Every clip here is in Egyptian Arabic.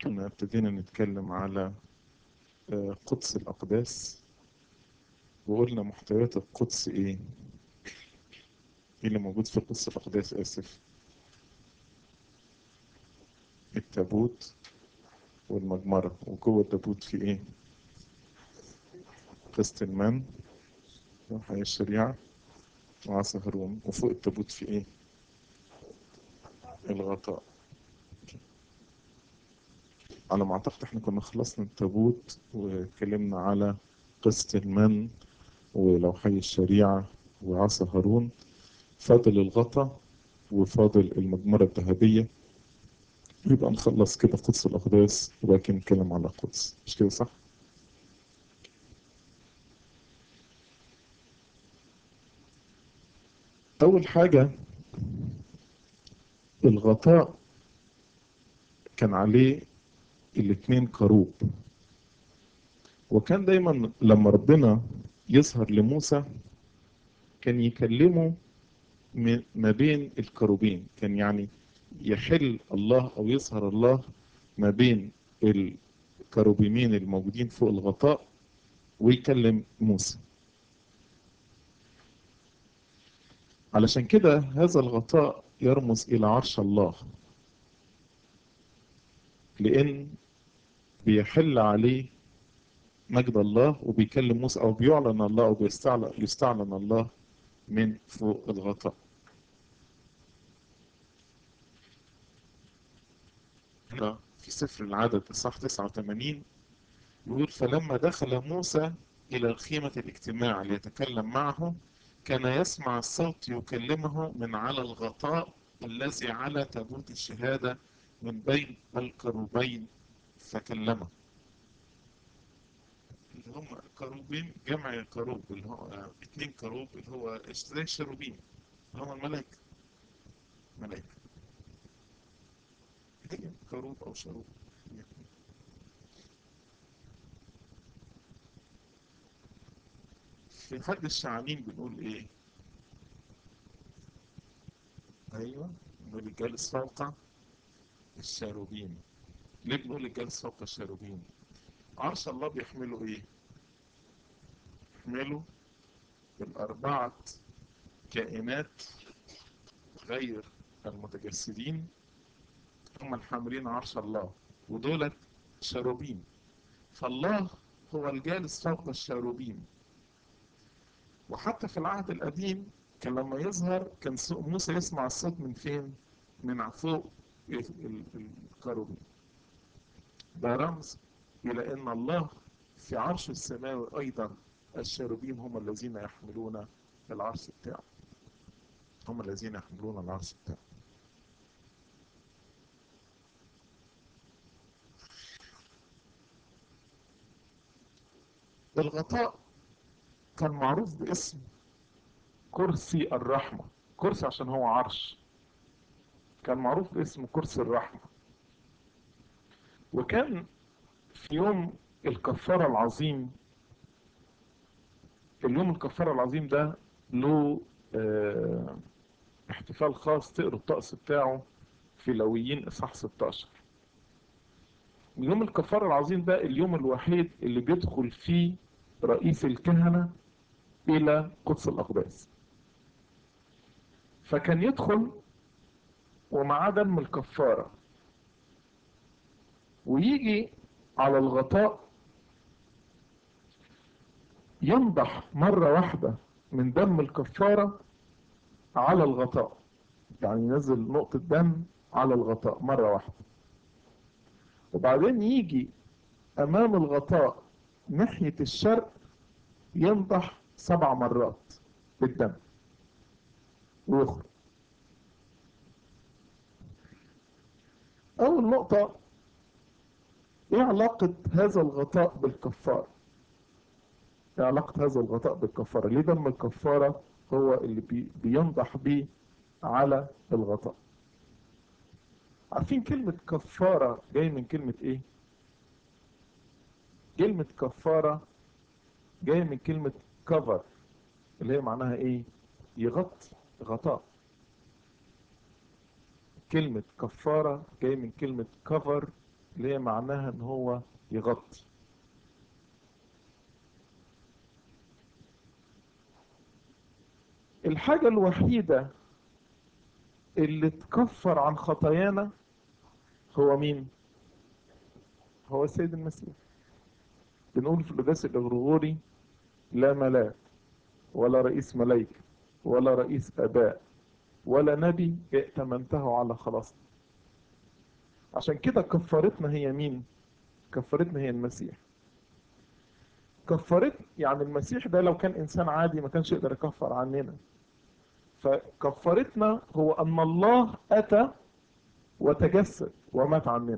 كنا ابتدينا نتكلم على قدس الأقداس وقلنا محتويات القدس إيه؟ إيه اللي موجود في قدس الأقداس آسف؟ التابوت والمجمرة وجوه التابوت في إيه؟ قسط المن وحياة الشريعة وعصا هارون وفوق التابوت في إيه؟ الغطاء على ما أعتقد إحنا كنا خلصنا التابوت واتكلمنا على قسط المن ولوحي الشريعة وعصا هارون فاضل الغطا وفاضل المجمرة الذهبية يبقى نخلص كده قدس الأقداس وبعد كده نتكلم على القدس مش كده صح؟ أول حاجة الغطاء كان عليه الاتنين كروب وكان دايما لما ربنا يظهر لموسى كان يكلمه ما بين الكروبين كان يعني يحل الله او يظهر الله ما بين الكروبيمين الموجودين فوق الغطاء ويكلم موسى علشان كده هذا الغطاء يرمز الى عرش الله لان بيحل عليه مجد الله وبيكلم موسى او بيعلن الله او بيستعلن يستعلن الله من فوق الغطاء في سفر العدد اصحاح 89 يقول فلما دخل موسى الى الخيمة الاجتماع ليتكلم معه كان يسمع الصوت يكلمه من على الغطاء الذي على تابوت الشهادة من بين الكروبين فكلمه اللي هم كروبين جمع كروب اللي هو اتنين كروب اللي هو زي الشروبين اللي هم الملائكة ملائكة كروب أو شروب في حد الشعانين بنقول ايه ايوه بنقول الجالس فوق الشاروبين ليه بنقول الجالس فوق الشاروبين عرش الله بيحملوا ايه يحملوا الاربعة كائنات غير المتجسدين هم الحاملين عرش الله ودولت شاروبين فالله هو الجالس فوق الشاروبين وحتى في العهد القديم كان لما يظهر كان موسى يسمع الصوت من فين من فوق الكروبين ده رمز إلى أن الله في عرش السماوي أيضا الشاروبيم هم الذين يحملون العرش بتاعه هم الذين يحملون العرش بتاعه الغطاء كان معروف باسم كرسي الرحمة كرسي عشان هو عرش كان معروف باسم كرسي الرحمة وكان في يوم الكفارة العظيم اليوم الكفارة العظيم ده له اه احتفال خاص تقروا الطقس بتاعه في لويين اصحاح 16 يوم الكفارة العظيم ده اليوم الوحيد اللي بيدخل فيه رئيس الكهنة إلى قدس الأقداس فكان يدخل ومعاه دم الكفارة ويجي على الغطاء ينضح مرة واحدة من دم الكفارة على الغطاء يعني ينزل نقطة دم على الغطاء مرة واحدة وبعدين يجي أمام الغطاء ناحية الشرق ينضح سبع مرات بالدم ويخرج أول نقطة إيه علاقة هذا الغطاء بالكفارة؟ إيه علاقة هذا الغطاء بالكفارة؟ ليه دم الكفارة هو اللي بي بينضح بيه على الغطاء؟ عارفين كلمة كفارة جاي من كلمة إيه؟ كلمة كفارة جاي من كلمة كفر اللي هي معناها إيه؟ يغطي غطاء كلمة كفارة جاي من كلمة كفر اللي هي معناها ان هو يغطي الحاجة الوحيدة اللي تكفر عن خطايانا هو مين هو السيد المسيح بنقول في القداس الغرغوري لا ملاك ولا رئيس ملايكة ولا رئيس آباء ولا نبي ائتمنته على خلاصنا عشان كده كفارتنا هي مين كفارتنا هي المسيح كفارت يعني المسيح ده لو كان إنسان عادي ما كانش يقدر يكفر عننا فكفارتنا هو أن الله أتى وتجسد ومات عننا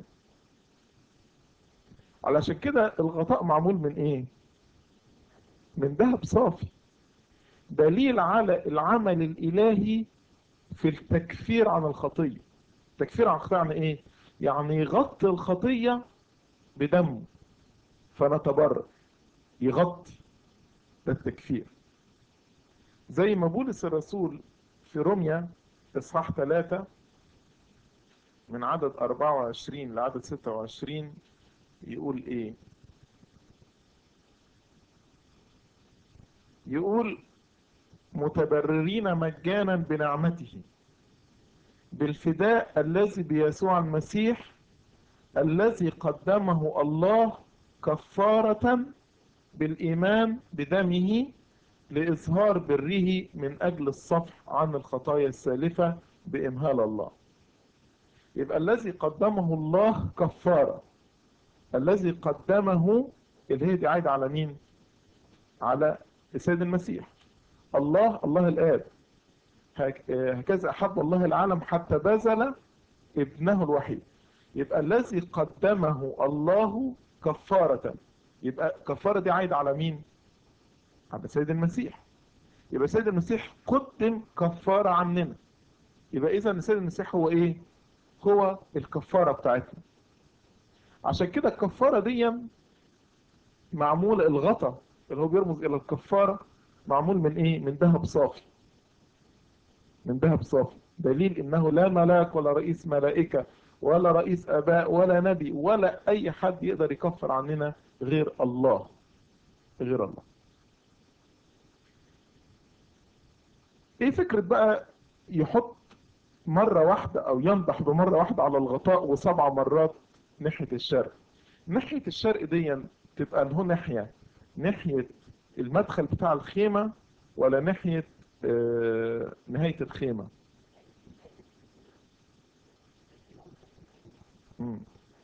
علشان كده الغطاء معمول من ايه من ذهب صافي دليل على العمل الالهي في التكفير عن الخطيه التكفير عن الخطيه يعني ايه يعني يغطي الخطيه بدمه فنتبرر يغطي ده التكفير زي ما بولس الرسول في روميا اصحاح 3 من عدد 24 لعدد 26 يقول ايه يقول متبررين مجانا بنعمته بالفداء الذي بيسوع المسيح الذي قدمه الله كفارة بالإيمان بدمه لإظهار بره من أجل الصفح عن الخطايا السالفة بإمهال الله يبقى الذي قدمه الله كفارة الذي قدمه اللي هي دي عايدة على مين على السيد المسيح الله الله الآب هكذا أحب الله العالم حتى بذل ابنه الوحيد يبقى الذي قدمه الله كفارة يبقى كفارة دي عايدة على مين على سيد المسيح يبقى سيد المسيح قدم كفارة عننا يبقى إذا سيد المسيح هو إيه هو الكفارة بتاعتنا عشان كده الكفارة دي معمول الغطا اللي هو بيرمز إلى الكفارة معمول من إيه من ذهب صافي من ذهب صافي دليل إنه لا ملاك ولا رئيس ملائكة ولا رئيس آباء ولا نبي ولا أي حد يقدر يكفر عننا غير الله غير الله ايه فكرة بقى يحط مرة واحدة او ينضح بمرة واحدة على الغطاء وسبع مرات ناحية الشرق ناحية الشرق دي تبقى انه ناحية ناحية المدخل بتاع الخيمة ولا ناحية آه نهاية الخيمة مم.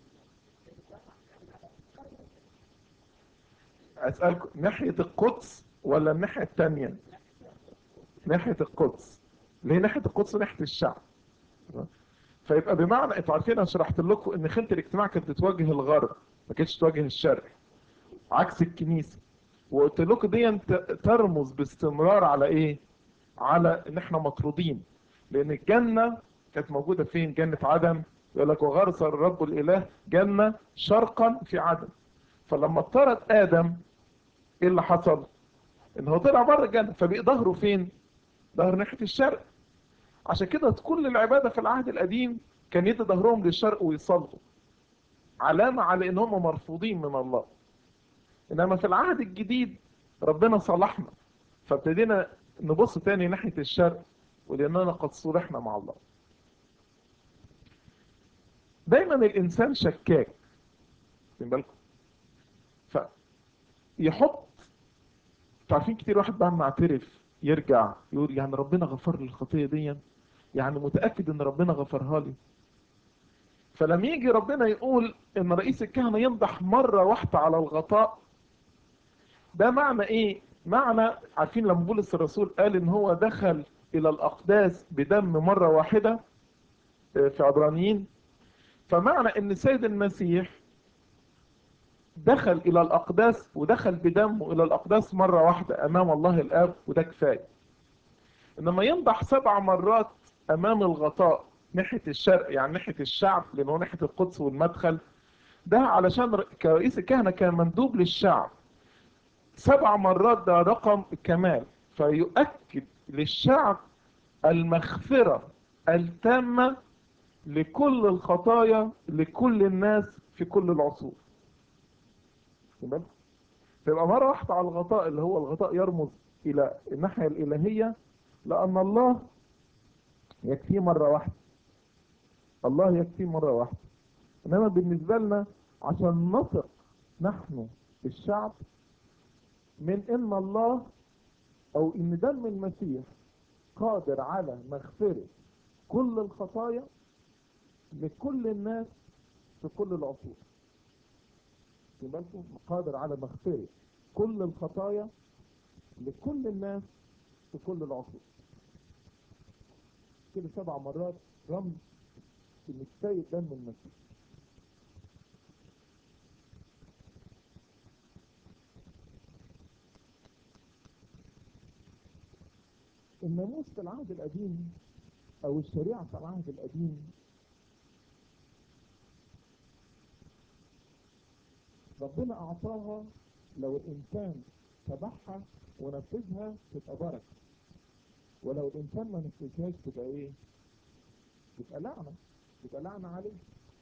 أسألكم ناحية القدس ولا الناحية التانية ناحية القدس ليه ناحية القدس ناحية الشعب فيبقى بمعنى انتوا عارفين انا شرحت لكم ان خيمة الاجتماع كانت بتواجه الغرب ما كانتش تواجه الشرق عكس الكنيسة وقلت لكم دي ترمز باستمرار على ايه على ان احنا مطرودين لان الجنة كانت موجودة فين جنة عدن يقول لك وغرس الرب الاله جنة شرقا في عدن فلما اطرد ادم ايه اللي حصل ان هو طلع بره الجنة فبقى ظهره فين ظهر ناحية الشرق عشان كده كل العبادة في العهد القديم كان يدي ظهرهم للشرق ويصلوا علامة على ان هم مرفوضين من الله انما في العهد الجديد ربنا صلحنا فابتدينا نبص تاني ناحية الشرق ولاننا قد صلحنا مع الله دايما الانسان شكاك من بالكم فيحط عارفين كتير واحد بعد ما اعترف يرجع يقول يعني ربنا غفر لي الخطيه دي يعني متاكد ان ربنا غفرها لي فلما يجي ربنا يقول ان رئيس الكهنه ينضح مره واحده على الغطاء ده معنى ايه معنى عارفين لما بولس الرسول قال ان هو دخل الى الاقداس بدم مره واحده في عبرانيين فمعنى ان سيد المسيح دخل الى الاقداس ودخل بدمه الى الاقداس مرة واحدة امام الله الاب وده كفاية انما ينضح سبع مرات امام الغطاء ناحية الشرق يعني ناحية الشعب لانه ناحية القدس والمدخل ده علشان كرئيس الكهنة كان مندوب للشعب سبع مرات ده رقم الكمال فيؤكد للشعب المغفرة التامة لكل الخطايا لكل الناس في كل العصور تمام فيبقى مرة واحدة على الغطاء اللي هو الغطاء يرمز إلى الناحية الإلهية لأن الله يكفيه مرة واحدة الله يكفيه مرة واحدة إنما بالنسبة لنا عشان نثق نحن الشعب من إن الله أو إن دم المسيح قادر على مغفرة كل الخطايا لكل الناس في كل العصور يبقى انتم قادر على مغفرة كل الخطايا لكل الناس في كل العصور كده سبع مرات رمز ان كفاية دم المسيح الناموس في العهد القديم او الشريعة في العهد القديم ربنا اعطاها لو الانسان تبعها ونفذها تبقى بركة ولو الانسان ما نفذهاش تبقى ايه تبقى لعنة تبقى لعنة عليه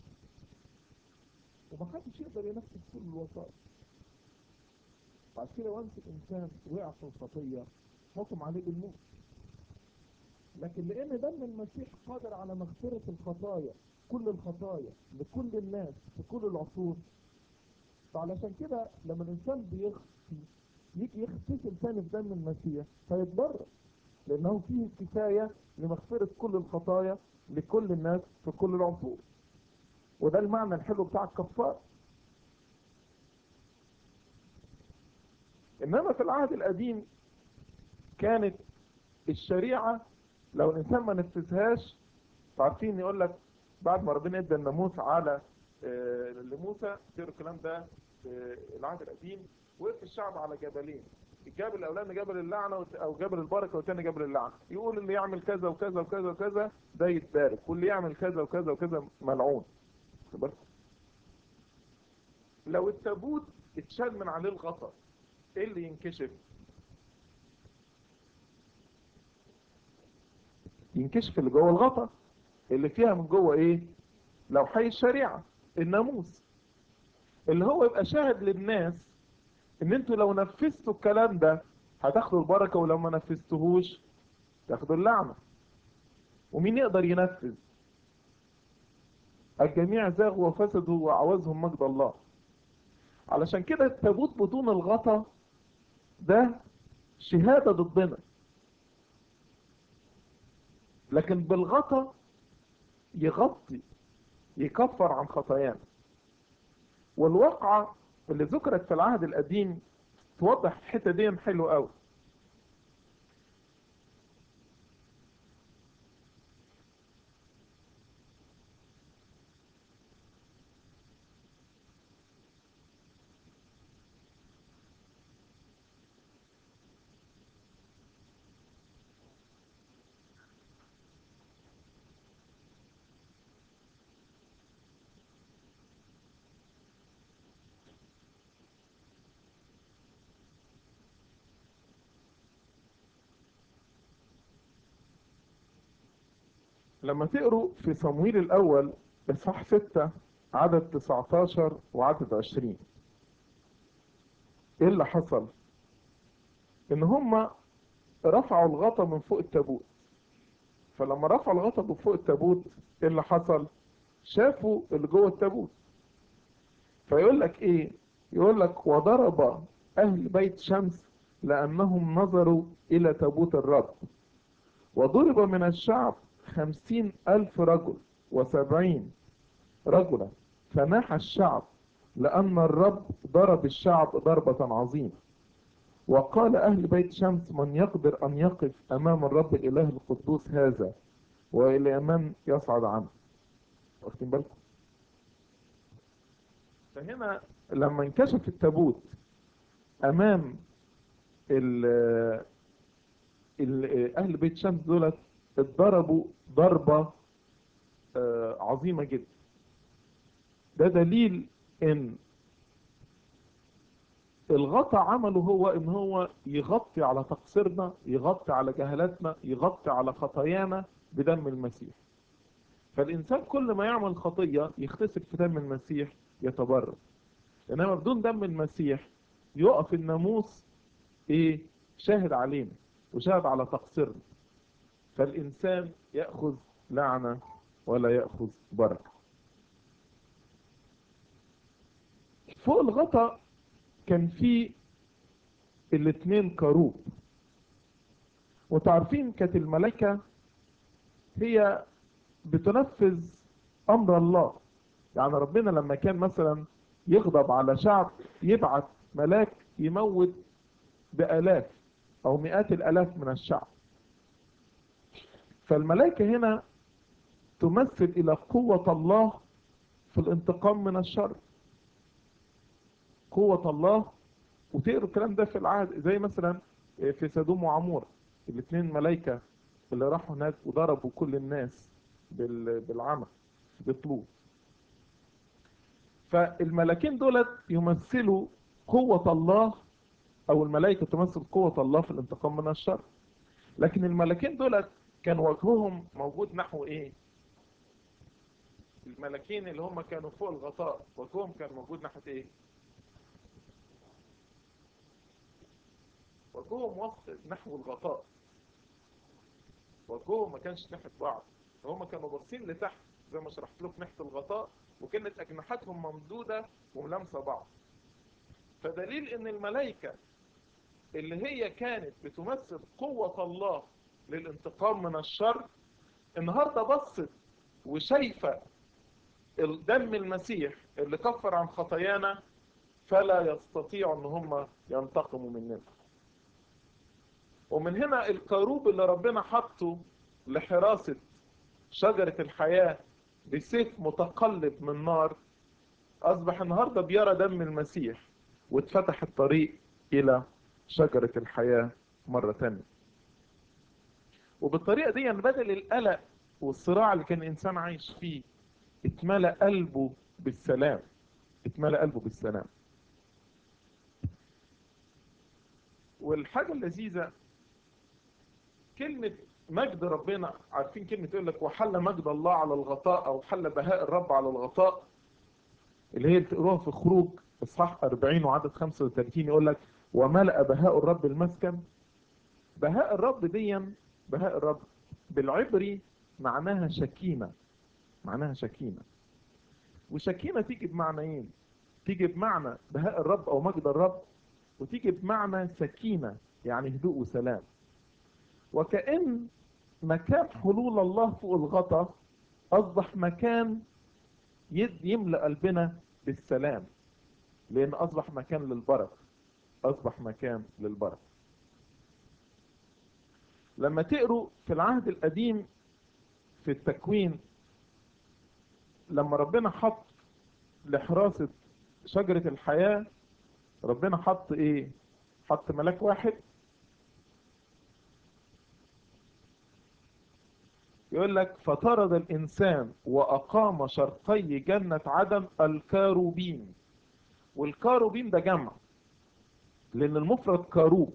ومحدش يقدر ينفذ كل الوصايا بعد كده وانس الانسان وقع في الخطية حكم عليه بالموت لكن لان دم المسيح قادر على مغفرة الخطايا كل الخطايا لكل الناس في كل العصور فعلشان كده لما الانسان بيخفي يجي يغتسل ثاني في دم المسيح فيتبرر لانه فيه الكفاية لمغفرة كل الخطايا لكل الناس في كل العصور وده المعنى الحلو بتاع الكفار انما في العهد القديم كانت الشريعة لو الانسان ما نفذهاش عارفين يقول لك بعد ما ربنا ادى الناموس على آه، لموسى تقرا الكلام ده في العهد القديم وقف الشعب على جبلين الجبل الاولاني جبل اللعنه وت- او جبل البركه والثاني جبل اللعنه يقول اللي يعمل كذا وكذا وكذا وكذا ده يتبارك واللي يعمل كذا وكذا وكذا ملعون خد بالك؟ لو التابوت اتشال من عليه الغطا ايه اللي ينكشف ينكشف اللي جوه الغطا اللي فيها من جوه ايه لو حي الشريعه الناموس اللي هو يبقى شاهد للناس ان انتوا لو نفذتوا الكلام ده هتاخدوا البركه ولو ما نفذتوهوش تاخدوا اللعنه ومين يقدر ينفذ الجميع زاغوا وفسدوا وعوزهم مجد الله علشان كده التابوت بدون الغطا ده شهادة ضدنا لكن بالغطا يغطي يكفر عن خطايانا والواقعة اللي ذكرت في العهد القديم توضح الحتة دي حلو قوي لما تقروا في صمويل الأول إصحاح 6 عدد 19 وعدد 20 إيه اللي حصل؟ إن هم رفعوا الغطا من فوق التابوت فلما رفعوا الغطا من فوق التابوت إيه اللي حصل؟ شافوا اللي جوه التابوت فيقول لك إيه؟ يقول لك وضرب أهل بيت شمس لأنهم نظروا إلى تابوت الرب وضرب من الشعب خمسين ألف رجل وسبعين رجلا فناح الشعب لأن الرب ضرب الشعب ضربة عظيمة وقال أهل بيت شمس من يقدر أن يقف أمام الرب الإله القدوس هذا وإلى من يصعد عنه واخدين بالكم فهنا لما انكشف التابوت أمام ال ال- أهل بيت شمس دولت اتضربوا ضربة آه، عظيمة جدا ده دليل ان الغطا عمله هو ان هو يغطي على تقصيرنا يغطي على جهلاتنا يغطي على خطايانا بدم المسيح فالإنسان كل ما يعمل خطية يغتسل في دم المسيح يتبرر إنما بدون دم المسيح يقف الناموس إيه شاهد علينا وشاهد على تقصيرنا فالإنسان يأخذ لعنة ولا يأخذ بركة فوق الغطا كان في الاثنين كروب وتعرفين كانت الملائكة هي بتنفذ أمر الله يعني ربنا لما كان مثلا يغضب على شعب يبعث ملاك يموت بآلاف أو مئات الآلاف من الشعب فالملائكة هنا تمثل إلى قوة الله في الانتقام من الشر قوة الله وتقروا الكلام ده في العهد زي مثلا في سدوم وعمور الاثنين ملائكة اللي راحوا هناك وضربوا كل الناس بالعمى بطلوب فالملاكين دولت يمثلوا قوة الله أو الملائكة تمثل قوة الله في الانتقام من الشر لكن الملاكين دولت كان وجههم موجود نحو إيه؟ الملاكين اللي هم كانوا فوق الغطاء وجههم كان موجود ناحية إيه؟ وجههم وسط نحو الغطاء وجههم ما كانش ناحية بعض هم كانوا باصين لتحت زي ما شرحت لكم ناحية الغطاء وكانت أجنحتهم ممدودة وملامسة بعض فدليل ان الملائكة اللي هي كانت بتمثل قوة الله للانتقام من الشر النهاردة بصت وشايفة دم المسيح اللي كفر عن خطايانا فلا يستطيع ان هم ينتقموا مننا ومن هنا الكروب اللي ربنا حطه لحراسة شجرة الحياة بسيف متقلب من نار أصبح النهاردة بيرى دم المسيح واتفتح الطريق إلى شجرة الحياة مرة تانية وبالطريقة دي بدل القلق والصراع اللي كان الإنسان عايش فيه اتملى قلبه بالسلام اتملى قلبه بالسلام والحاجة اللذيذة كلمة مجد ربنا عارفين كلمة يقول لك وحل مجد الله على الغطاء أو حل بهاء الرب على الغطاء اللي هي بتقروها في خروج إصحاح 40 وعدد 35 يقول لك وملأ بهاء الرب المسكن بهاء الرب ديا بهاء الرب بالعبري معناها شكيمة معناها شكيمة وشكيمة تيجي بمعنيين تيجي بمعنى بهاء الرب أو مجد الرب وتيجي بمعنى سكينة يعني هدوء وسلام وكأن مكان حلول الله فوق الغطا أصبح مكان يملأ قلبنا بالسلام لأن أصبح مكان للبركة أصبح مكان للبركة لما تقروا في العهد القديم في التكوين لما ربنا حط لحراسة شجرة الحياة ربنا حط ايه حط ملاك واحد يقول لك فطرد الإنسان وأقام شرقي جنة عدن الكاروبين والكاروبين ده جمع لأن المفرد كاروب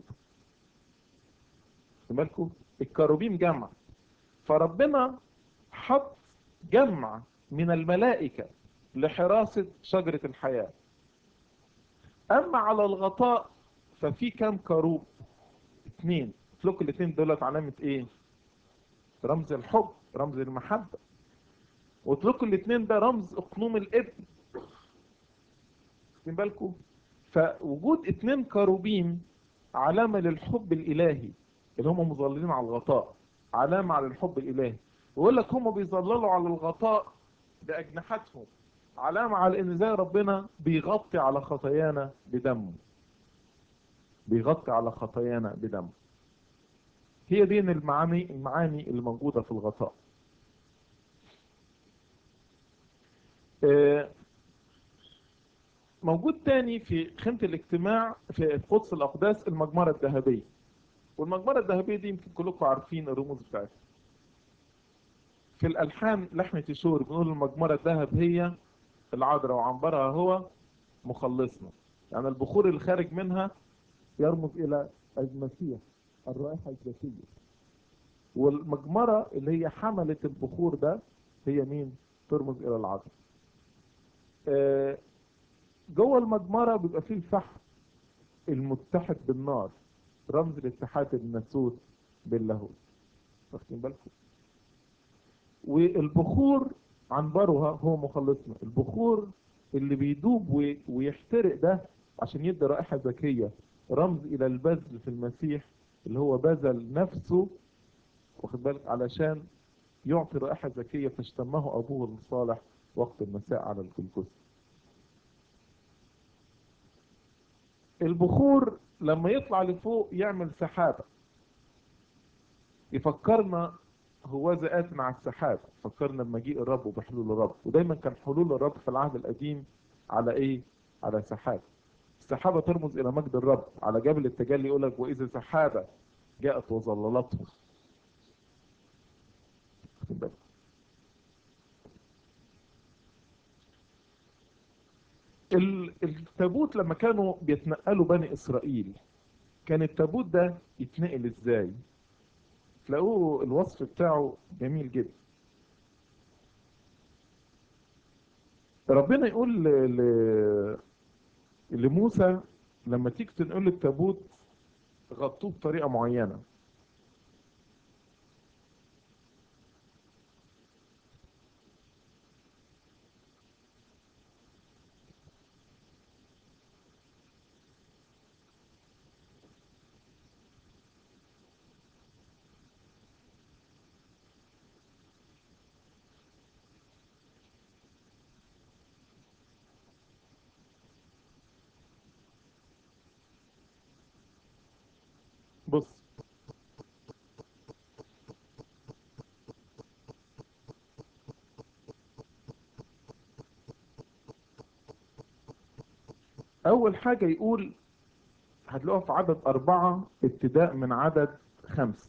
بالكم الكاروبين جمع فربنا حط جمع من الملائكة لحراسة شجرة الحياة أما على الغطاء ففي كام كاروب اثنين تلوك الاثنين دولت علامة ايه رمز الحب رمز المحبة واتركوا الاثنين ده رمز اقنوم الابن واخدين بالكم فوجود اثنين كروبين علامة للحب الالهي اللي هم مظللين على الغطاء علامة على الحب الالهي ويقول لك هم بيظللوا على الغطاء باجنحتهم علامة على ان زي ربنا بيغطي على خطايانا بدمه بيغطي على خطايانا بدمه هي دي المعاني المعاني اللي موجودة في الغطاء موجود تاني في خيمة الاجتماع في قدس الأقداس المجمرة الذهبية والمجمرة الذهبية دي يمكن كلكم عارفين الرموز بتاعتها في الألحان لحمة شور بنقول المجمرة الذهب هي العذراء وعنبرها هو مخلصنا يعني البخور اللي خارج منها يرمز إلى المسيح الرائحة الذاتية والمجمرة اللي هي حملت البخور ده هي مين ترمز الى العذراء آه، جوه المجمرة بيبقى فيه الفحم المتحد بالنار رمز الاتحاد الناسوت باللاهوت واخدين بالكم والبخور عنبرها هو مخلصنا البخور اللي بيدوب وي- ويحترق ده عشان يدي رائحة ذكية رمز إلى البذل في المسيح اللي هو بذل نفسه واخد بالك علشان يعطي رائحة ذكية فاشتمه أبوه الصالح وقت المساء على الجلجثة البخور لما يطلع لفوق يعمل سحابة يفكرنا هو ذات مع السحاب فكرنا بمجيء الرب وبحلول الرب ودايما كان حلول الرب في العهد القديم على ايه على سحاب السحابة ترمز الى مجد الرب على جبل التجلي يقول لك واذا سحابة جاءت وظللتهم واخد بالك؟ ال- التابوت لما كانوا بيتنقلوا بني اسرائيل كان التابوت ده يتنقل ازاي تلاقوه الوصف بتاعه جميل جدا ربنا يقول ل... ل... لموسى لما تيجي تنقل التابوت غطوه بطريقة معينة بص أول حاجة يقول هتلاقوها في عدد أربعة ابتداء من عدد خمسة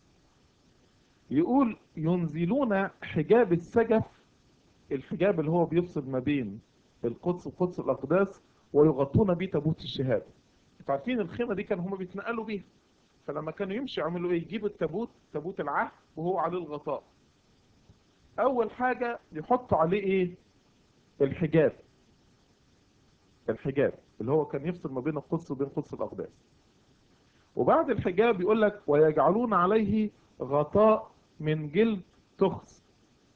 يقول ينزلون حجاب السجف الحجاب اللي هو بيفصل ما بين القدس وقدس الأقداس ويغطون بيه تابوت الشهادة انتوا عارفين الخيمة دي كانوا هما بيتنقلوا بيها فلما كانوا يمشوا يعملوا ايه يجيبوا التابوت تابوت العهد وهو عليه الغطاء اول حاجة يحطوا عليه ايه الحجاب الحجاب اللي هو كان يفصل ما بين القدس وبين قدس الاقداس وبعد الحجاب يقول لك ويجعلون عليه غطاء من جلد تخس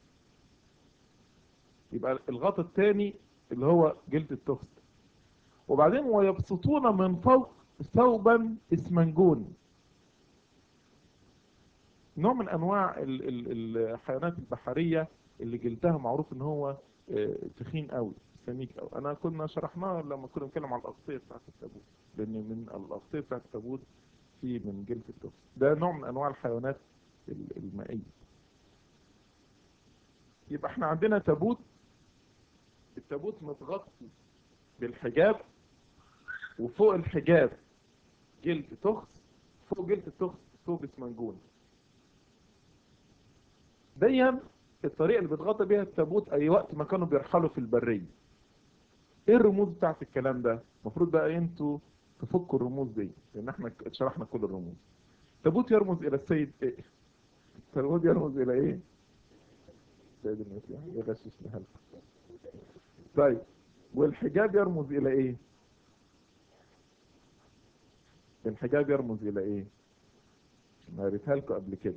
يبقى الغطاء الثاني اللي هو جلد التخس وبعدين ويبسطون من فوق ثوبا اسمنجون نوع من انواع ال- ال- الحيوانات البحريه اللي جلدها معروف ان هو آه، تخين قوي سميك قوي انا كنا شرحناه لما كنا بنتكلم على الاغطيه بتاعت التابوت لان من الاغطيه بتاعت التابوت في من جلد التوس ده نوع من انواع الحيوانات ال- المائيه يبقى احنا عندنا تابوت التابوت متغطي بالحجاب وفوق الحجاب جلد تخس فوق جلد التخس ثوب اسمنجون ديا الطريقه اللي بتغطى بيها التابوت اي وقت ما كانوا بيرحلوا في البريه ايه الرموز بتاعت الكلام ده المفروض بقى انتوا تفكوا الرموز دي لان احنا شرحنا كل الرموز التابوت يرمز الى السيد ايه التابوت يرمز الى ايه سيد المسيح يغششنا هلا طيب والحجاب يرمز الى ايه الحجاب يرمز الى ايه ما قريتها لكم قبل كده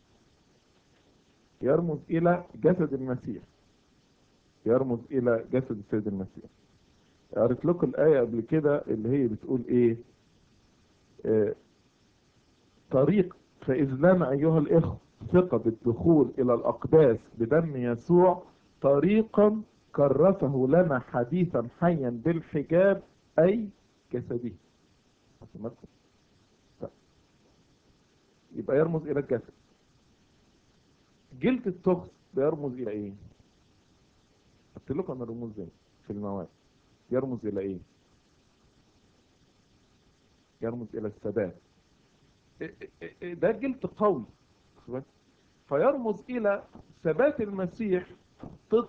يرمز الى جسد المسيح يرمز الى جسد السيد المسيح قريت لكم الايه قبل كده اللي هي بتقول ايه آه طريق فاذ لنا ايها الاخوه ثقه بالدخول الى الاقداس بدم يسوع طريقا كرسه لنا حديثا حيا بالحجاب اي جسده واخد بالكم؟ طيب. يبقى يرمز الى الجسد جلد التخس بيرمز الى ايه قلت لكم انا الرموز دي في المواد يرمز الى ايه يرمز الى الثبات إيه- إيه- إيه ده جلد قوي واخد بالك؟ فيرمز الى ثبات المسيح ضد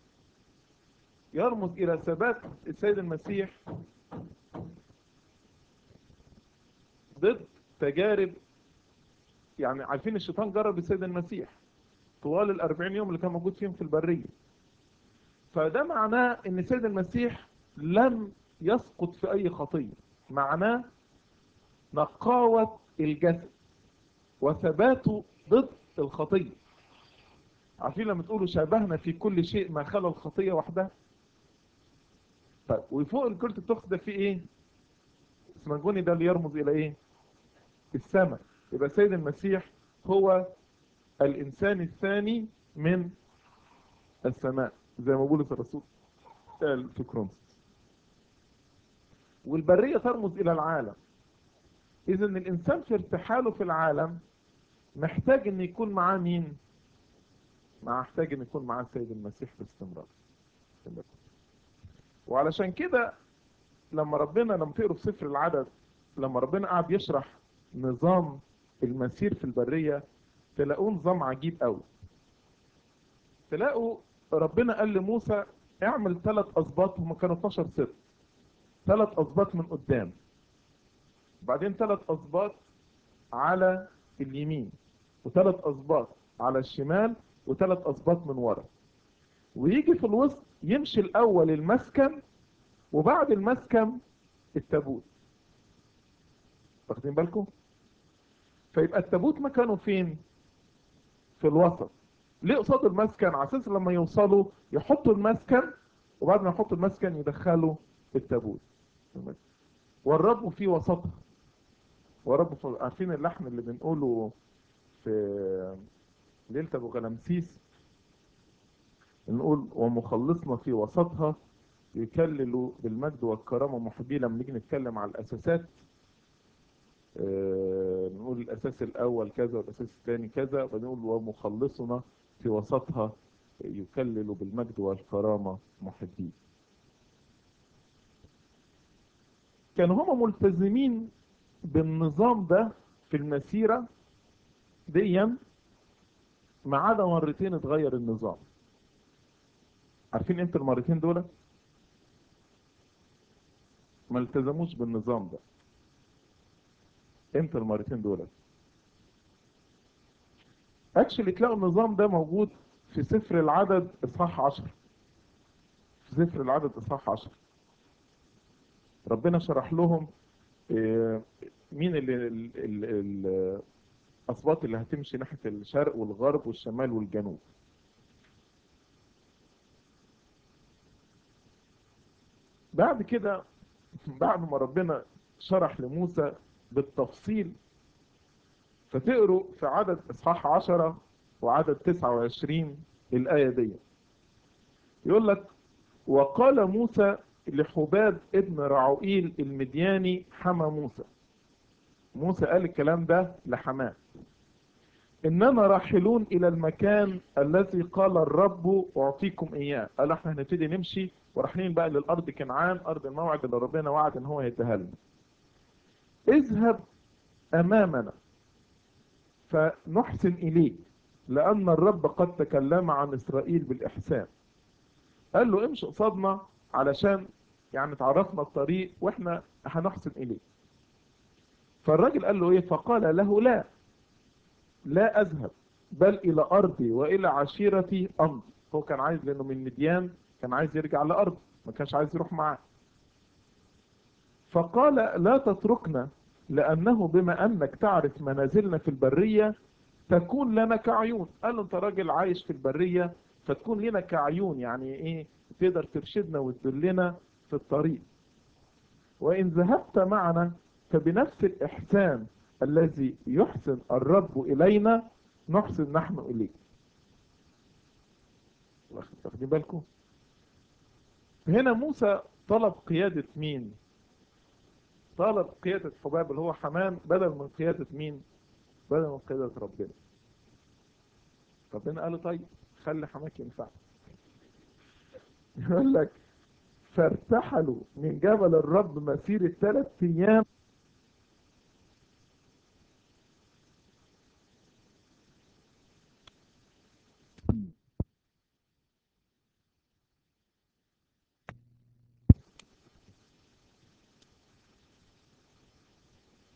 يرمز الى ثبات السيد المسيح ضد تجارب يعني عارفين الشيطان جرب السيد المسيح في طوال الأربعين يوم اللي كان موجود فيهم في البرية فده معناه ان سيد المسيح لم يسقط في اي خطية معناه نقاوة الجسد وثباته ضد الخطية عارفين لما تقولوا شابهنا في كل شيء ما خلا الخطية وحدها طيب وفوق الكرة التخس ده في ايه اسمنجوني ده اللي يرمز الى ايه السماء يبقى سيد المسيح هو الانسان الثاني من السماء زي ما بولس الرسول قال في كرونس والبرية ترمز الى العالم اذا الانسان في ارتحاله في العالم محتاج ان يكون معاه مين محتاج ان يكون معاه السيد المسيح باستمرار وعلشان كده لما ربنا لما تقروا في سفر العدد لما ربنا قعد يشرح نظام المسير في البرية تلاقوه نظام عجيب قوي تلاقوا ربنا قال لموسى اعمل ثلاث اسباط هم كانوا 12 ست ثلاث اسباط من قدام بعدين ثلاث اسباط على اليمين وثلاث اسباط على الشمال وثلاث اسباط من ورا ويجي في الوسط يمشي الاول المسكن وبعد المسكن التابوت واخدين بالكم فيبقى التابوت مكانه فين في الوسط ليه قصاد المسكن على اساس لما يوصلوا يحطوا المسكن وبعد ما يحطوا المسكن يدخلوا التابوت والرب في وسطها والرب في... عارفين اللحن اللي بنقوله في ليلة ابو غلمسيس نقول ومخلصنا في وسطها يكلل بالمجد والكرامة محبي لما نيجي نتكلم على الأساسات آه نقول الأساس الأول كذا والأساس الثاني كذا ونقول ومخلصنا في وسطها يكلل بالمجد والكرامة محبي كانوا هم ملتزمين بالنظام ده في المسيرة ديا ما عدا مرتين اتغير النظام عارفين امتى المرتين دول ما التزموش بالنظام ده امتى المرتين دول اكشلي تلاقوا النظام ده موجود في سفر العدد اصحاح 10 في سفر العدد اصحاح 10 ربنا شرح لهم مين اللي الاسباط اللي هتمشي ناحيه الشرق والغرب والشمال والجنوب بعد كده بعد ما ربنا شرح لموسى بالتفصيل فتقروا في عدد اصحاح 10 وعدد 29 الآية دي يقول لك وقال موسى لحباب ابن رعوئيل المدياني حمى موسى موسى قال الكلام ده لحماه إننا راحلون إلى المكان الذي قال الرب أعطيكم إياه قال احنا هنبتدي نمشي ورايحين بقى للأرض كنعان أرض الموعد اللي ربنا وعد إن هو هيديها لنا اذهب أمامنا فنحسن إليك لأن الرب قد تكلم عن إسرائيل بالإحسان قال له امشي قصادنا علشان يعني تعرفنا الطريق واحنا هنحسن إليك فالراجل قال له ايه فقال له لا لا اذهب بل الى ارضي والى عشيرتي امضي هو كان عايز لانه من مديان كان عايز يرجع لارضه ما كانش عايز يروح معاه فقال لا تتركنا لانه بما انك تعرف منازلنا في البريه تكون لنا كعيون قال له انت راجل عايش في البريه فتكون لنا كعيون يعني ايه تقدر ترشدنا وتدلنا في الطريق وان ذهبت معنا فبنفس الإحسان الذي يحسن الرب إلينا نحسن نحن إليه واخدين بالكم هنا موسى طلب قيادة مين طلب قيادة حباب اللي هو حمان بدل من قيادة مين بدل من قيادة ربنا ربنا قال له طيب خلي حماك ينفع يقول لك فارتحلوا من جبل الرب مسيرة ثلاث أيام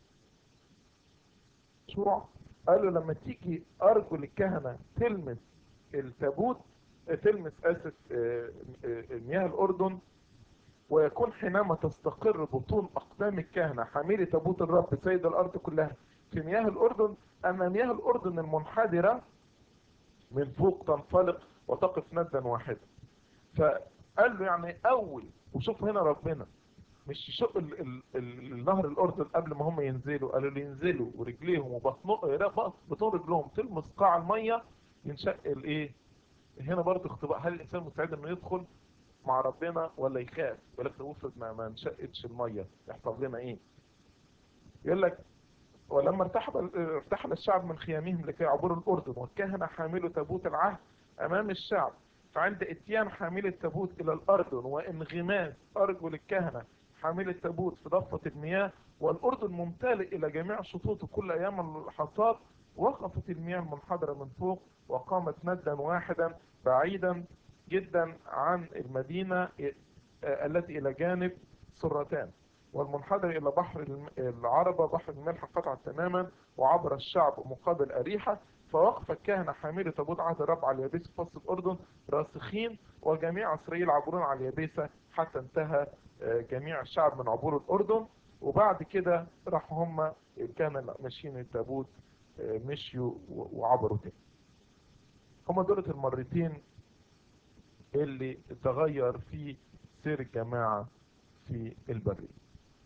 يشوع قال له لما تيجي ارجل الكهنه تلمس التابوت تلمس اسف آه، آه، مياه الاردن ويكون حينما تستقر بطون اقدام الكهنه حاملي تابوت الرب سيد الارض كلها في مياه الاردن اما مياه الاردن المنحدره من فوق تنطلق وتقف ندا واحدا فقال له يعني اول وشوف هنا ربنا مش يشق ال- ال- ال- النهر الاردن قبل ما هم ينزلوا قالوا له ينزلوا ورجليهم وبطن بطون رجلهم تلمس قاع الميه ينشق الايه هنا برضه اختبار هل الانسان مستعد انه يدخل مع ربنا ولا يخاف يقول لك لو افرض ما ما انشقتش الميه يحصل لنا ايه يقول لك ولما ارتحل ارتحل الشعب من خيامهم لكي يعبروا الاردن والكهنه حاملوا تابوت العهد امام الشعب فعند اتيان حامل التابوت الى الاردن وانغماس ارجل الكهنه حامل التابوت في ضفه المياه والاردن ممتلئ الى جميع شطوطه كل ايام الحصاد وقفت المياه المنحدره من فوق وقامت ندا واحدا بعيدا جدا عن المدينه آه، التي الى جانب سرتان والمنحدر إلى بحر الم- العربة بحر الملح قطع تماما وعبر الشعب مقابل أريحة فوقف الكهنة حامل تابوت عهد الرب على اليابسة في وسط الأردن راسخين وجميع إسرائيل عبرون على اليابسة حتى انتهى آه، جميع الشعب من عبور الأردن وبعد كده راحوا هم الكهنة ماشيين التابوت آه، مشيوا و- وعبروا تاني هم دولت المرتين اللي تغير في سير الجماعة في البرية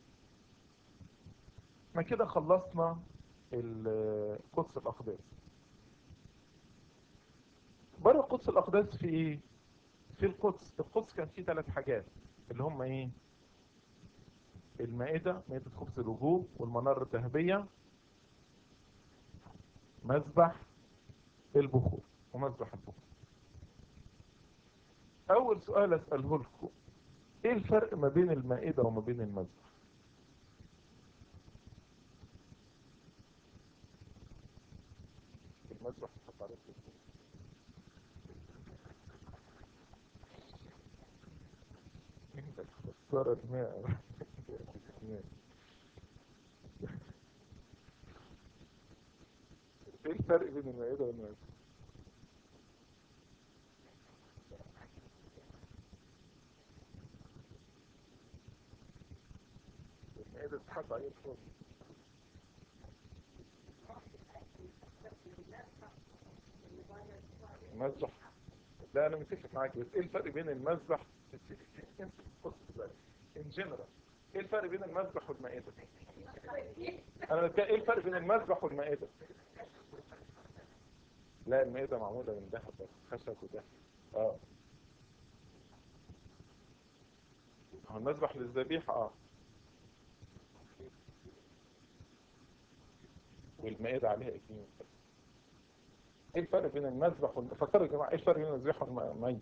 احنا كده خلصنا ال- قدس الأقداس بره قدس الأقداس في ايه؟ في القدس القدس كان فيه ثلاث حاجات اللي هم ايه؟ المائدة مائدة خبز الوجوه والمنارة الذهبية مذبح البخور ومذبح البخور أول سؤال أسأله لكم ايه الفرق ما بين المائدة وما بين المذبح المذبح بتحط عليه فلوس. انت خسارة الماء ايه الفرق بين المائدة والمذبح المائدة بتحط عليه الفلوس المذبح لا انا متفق معاك بس ايه الفرق بين المذبح ان جنرال ايه الفرق بين المذبح والمائده انا بتكلم ايه الفرق بين المذبح والمائده لا المائده معموله من ذهب بس خشب وذهب اه هو المذبح للذبيحه اه والمائده عليها اكليل ايه الفرق بين المذبح وال... فكروا يا جماعه ايه الفرق بين المذبح والميت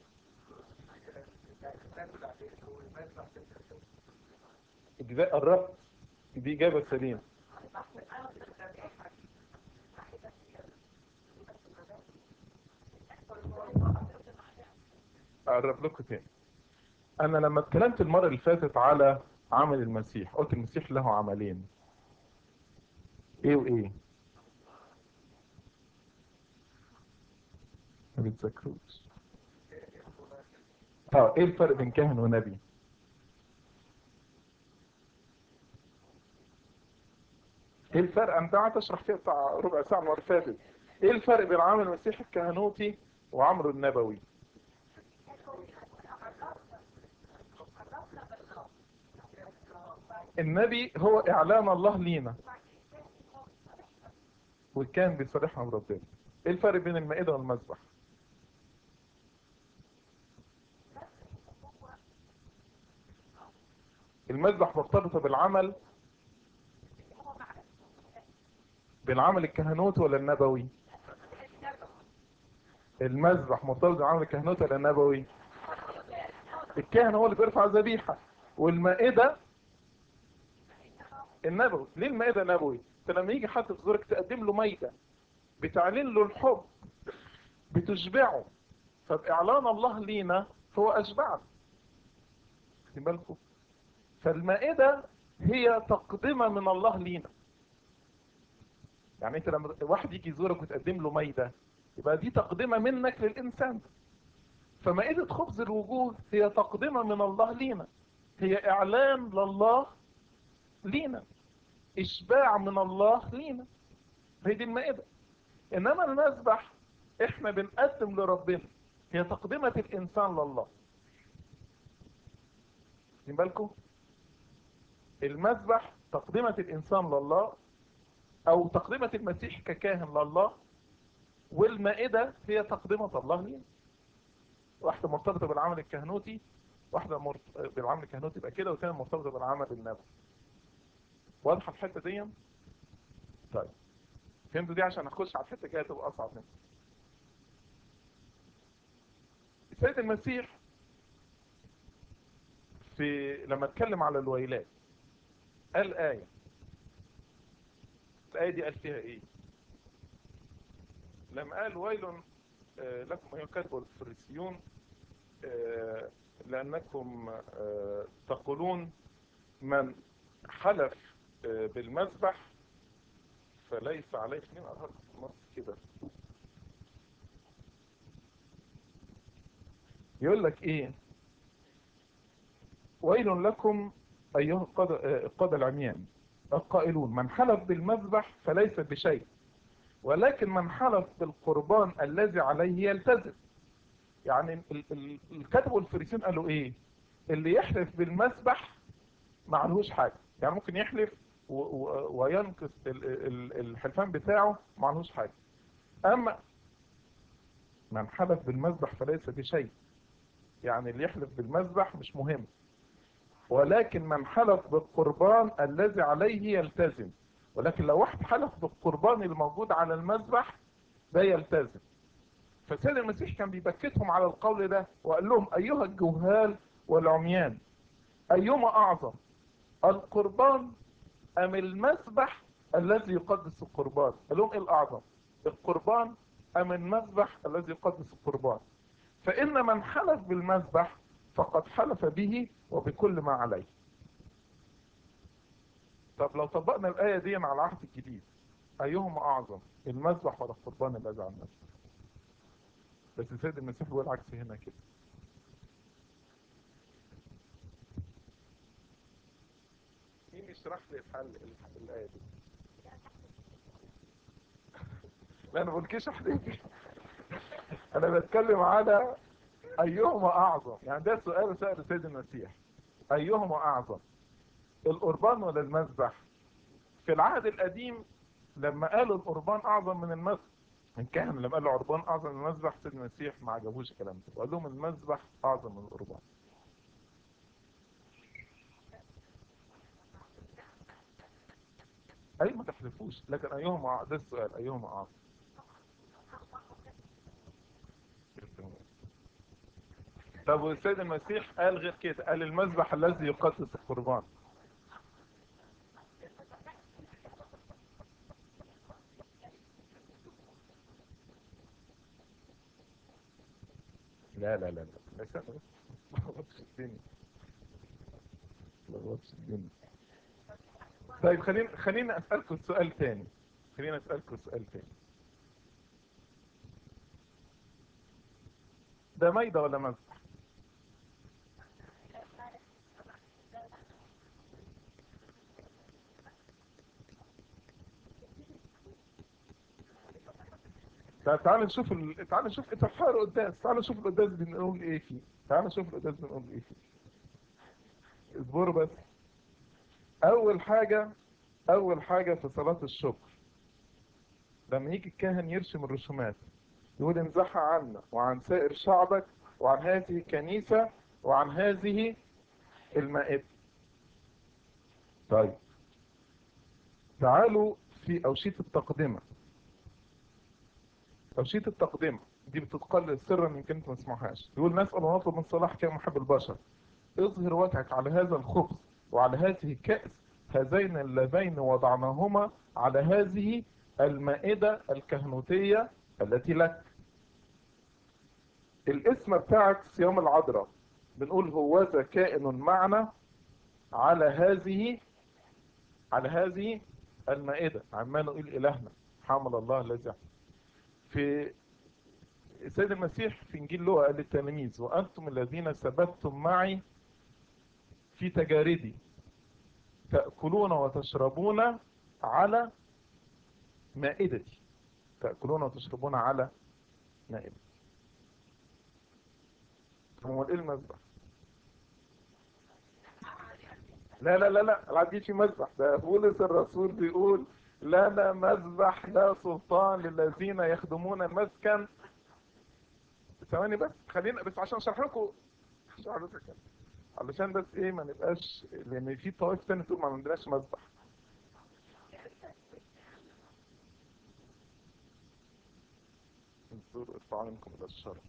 اجزاء الربط دي اجابه سليمه اقرب لكم تاني انا لما اتكلمت المره اللي فاتت على عمل المسيح قلت المسيح له عملين ايه وايه ما بتذكروش اه ايه الفرق بين كاهن ونبي ايه الفرق انا قعدت اشرح فيها بتاع ربع ساعه المره اللي فاتت ايه الفرق بين عمل المسيح الكهنوتي وعمله النبوي النبي هو اعلان الله لينا وكان بيصالحنا بربنا ايه الفرق بين المائده والمذبح المذبح مرتبطه بالعمل بالعمل الكهنوتي ولا النبوي المذبح مرتبط بالعمل الكهنوتي ولا النبوي الكاهن هو اللي بيرفع ذبيحه والمائده النبوي ليه المائده نبوي انت لما يجي حد تزورك تقدم له مائده بتعلن له الحب بتشبعه فبإعلان الله لينا هو أشبعنا خدين بالكم فالمائدة هي تقدمة من الله لينا يعني انت لما واحد يجي يزورك وتقدم له مائدة يبقى دي تقدمة منك للإنسان فمائدة خبز الوجوه هي تقدمة من الله لينا هي إعلان لله لينا إشباع من الله لينا هي دي المائدة إنما المذبح إحنا بنقدم لربنا هي تقدمة الإنسان لله واخدين بالكم المذبح تقدمة الإنسان لله أو تقدمة المسيح ككاهن لله والمائدة هي تقدمة الله لينا واحدة مرتبطة بالعمل الكهنوتي واحدة مرت... بالعمل الكهنوتي يبقى كده والثانية مرتبطة بالعمل النبوي واضحة الحتة دي؟ طيب فهمتوا دي عشان اخش على الحتة الجاية تبقى أصعب منها السيد المسيح في لما اتكلم على الويلات قال آية الآية دي قال فيها إيه لما قال ويل آه، لكم أيها الكاتب والفريسيون آه، لأنكم آه، تقولون من حلف آه، بالمذبح فليس عليه اثنين أرهق نص كده يقول لك ايه ويل لكم ايها القادة آه، القادة العميان القائلون من حلف بالمذبح فليس بشيء ولكن من حلف بالقربان الذي عليه يلتزم يعني ال- ال- الكتب والفريسين قالوا ايه اللي يحلف بالمذبح ما عليهوش حاجة يعني ممكن يحلف و- و- وينقص ال- ال- الحلفان بتاعه ما عليهوش حاجة اما من حلف بالمذبح فليس بشيء يعني اللي يحلف بالمذبح مش مهم ولكن من حلف بالقربان الذي عليه يلتزم ولكن لو واحد حلف بالقربان الموجود على المذبح ده يلتزم فسيد المسيح كان بيبكتهم على القول ده وقال لهم ايها الجهال والعميان ايهما اعظم القربان ام المذبح الذي يقدس القربان قال لهم ايه الاعظم القربان ام المذبح الذي يقدس القربان فان من حلف بالمذبح فقد حلف به وبكل ما عليه طب لو طبقنا الآية دي على العهد الجديد أيهما أعظم المذبح ولا القربان الذي على المذبح بس السيد المسيح بيقول عكس هنا كده مين يشرح لي الحل الح- الآية دي لا أنا بقولكيش أحلفي أنا بتكلم على أيهما أعظم يعني ده سؤال سأل السيد المسيح أيهما أعظم القربان ولا المذبح في العهد القديم لما قالوا القربان أعظم من المذبح من كان لما قالوا القربان أعظم من المذبح سيد المسيح ما عجبوش الكلام ده وقال لهم المذبح أعظم من القربان أي ما تحلفوش لكن أيهما أع- ده السؤال أيهما أعظم طب والسيد المسيح قال غير كده قال المذبح الذي يقدس القربان لا لا لا لا استنى بس ما غلطش الدنيا ما غلطش الدنيا طيب خلينا خلينا اسالكم سؤال تاني خلينا اسالكم سؤال تاني ده ميضة ولا مذبح طب تعالوا نشوف ال... تعالوا نشوف انت بتحاول القداس تعالوا نشوف القداس بنقول ايه فيه تعالوا نشوف القداس بنقول ايه فيه اصبروا بس اول حاجة اول حاجة في صلاة الشكر لما يجي الكاهن يرسم الرسومات يقول امزحها عنا وعن سائر شعبك وعن هذه الكنيسة وعن هذه المائدة طيب تعالوا في أوشية التقدمة أوشية التقدمة دي بتتقلل سرا يمكن انت ما تسمعهاش يقول نسأل ونطلب من صلاحك يا محب البشر اظهر وجهك على هذا الخبز وعلى هذه الكأس هذين اللذين وضعناهما على هذه المائدة الكهنوتية التي لك الاسم بتاعك صيام العذراء بنقول هوذا كائن معنا على هذه على هذه المائدة عمال نقول إلهنا حمل الله الذي في السيد المسيح في انجيل لوقا قال للتلاميذ وانتم الذين ثبتتم معي في تجاردي تاكلون وتشربون على مائدتي تاكلون وتشربون على مائدتي هو ايه المذبح لا لا لا لا العديد في مذبح ده بولس الرسول بيقول لا لا مذبح لا سلطان للذين يخدمون المسكن ثواني بس خلينا بس عشان اشرح لكم اشرح لكم كده. علشان بس ايه ما نبقاش لان في طوائف تانية تقول ما عندناش مذبح انظروا ارفعوا منكم الى الشرق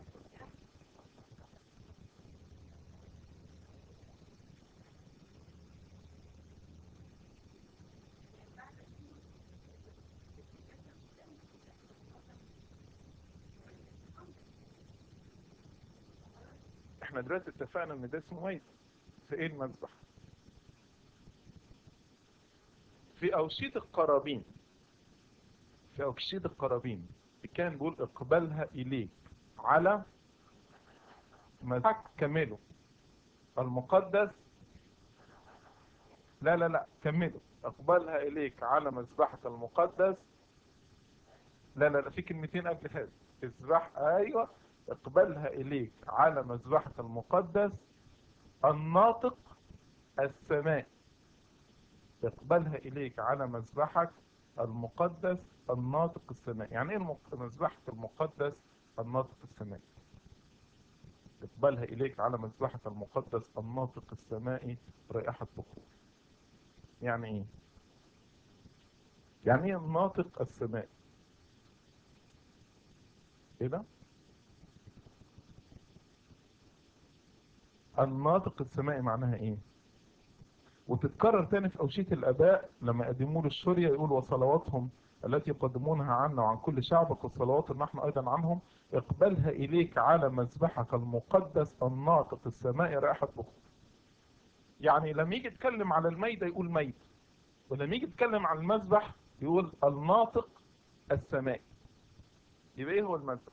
احنا دلوقتي اتفقنا ان ده اسمه ميت في ايه المذبح في اوشية القرابين في اوشية القرابين كان بيقول اقبلها اليك على مذبحك كمله المقدس لا لا لا كمله اقبلها اليك على مذبحك المقدس لا لا لا في كلمتين قبل هذا اذبح ايوه اقبلها اليك على مذبحك المقدس الناطق السماء اقبلها اليك على مذبحك المقدس الناطق السماء يعني ايه المق- مذبحك المقدس الناطق السماء اقبلها اليك على مذبحك المقدس الناطق السمائي رائحة بخور يعني ايه يعني ايه الناطق السمائي ايه ده الناطق السمائي معناها ايه وتتكرر تاني في أوشية الآباء لما قدموا له الشرية يقول وصلواتهم التي يقدمونها عنا وعن كل شعبك والصلوات اللي نحن أيضا عنهم اقبلها إليك على مذبحك المقدس الناطق السمائي رائحة بخور يعني لما يجي يتكلم على الميدة يقول ميت ولما يجي يتكلم على المذبح يقول الناطق السمائي يبقى ايه هو المذبح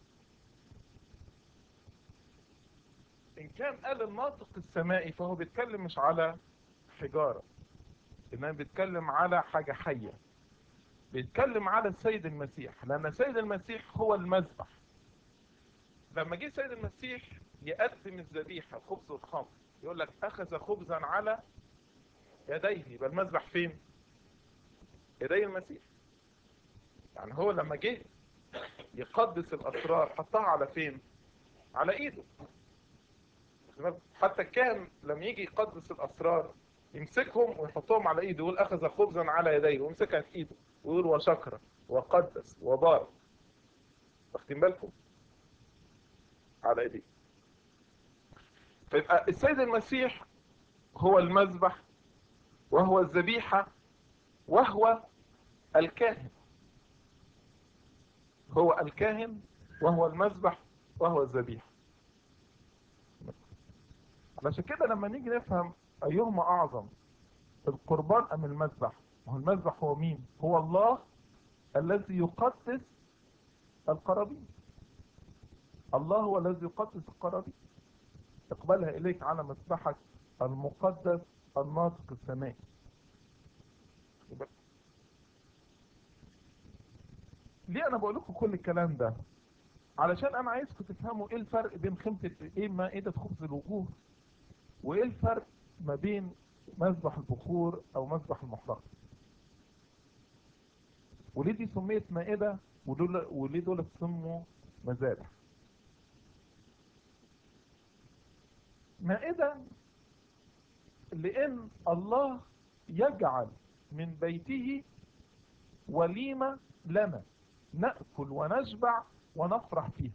إن كان قال الناطق السمائي فهو بيتكلم مش على حجارة إنما بيتكلم على حاجة حية بيتكلم على السيد المسيح لأن السيد المسيح هو المذبح لما جه السيد المسيح يقدم الذبيحة الخبز والخمر يقول لك أخذ خبزا على يديه يبقى المذبح فين؟ يدي المسيح يعني هو لما جه يقدس الأسرار حطها على فين؟ على إيده حتى كان لما يجي يقدس الأسرار يمسكهم ويحطهم على ايده يقول اخذ خبزا على يديه ويمسكها في ايده ويقول وشكر وقدس وبارك واخدين بالكم على ايديه فيبقى السيد المسيح هو المذبح وهو الذبيحة وهو الكاهن هو الكاهن وهو المذبح وهو الذبيحة علشان كده لما نيجي نفهم أيهما أعظم القربان أم المذبح هو المذبح هو مين هو الله الذي يقدس القرابين الله هو الذي يقدس القرابين اقبلها إليك على مذبحك المقدس الناطق السمائي ليه أنا بقول لكم كل الكلام ده علشان أنا عايزكم تفهموا إيه الفرق بين خيمة إيه مائدة خبز الوجوه وإيه الفرق ما بين مذبح البخور او مذبح المحرقة وليه دي سميت مائدة ودول وليه دول سموا مذابح مائدة لان الله يجعل من بيته وليمة لنا نأكل ونشبع ونفرح فيها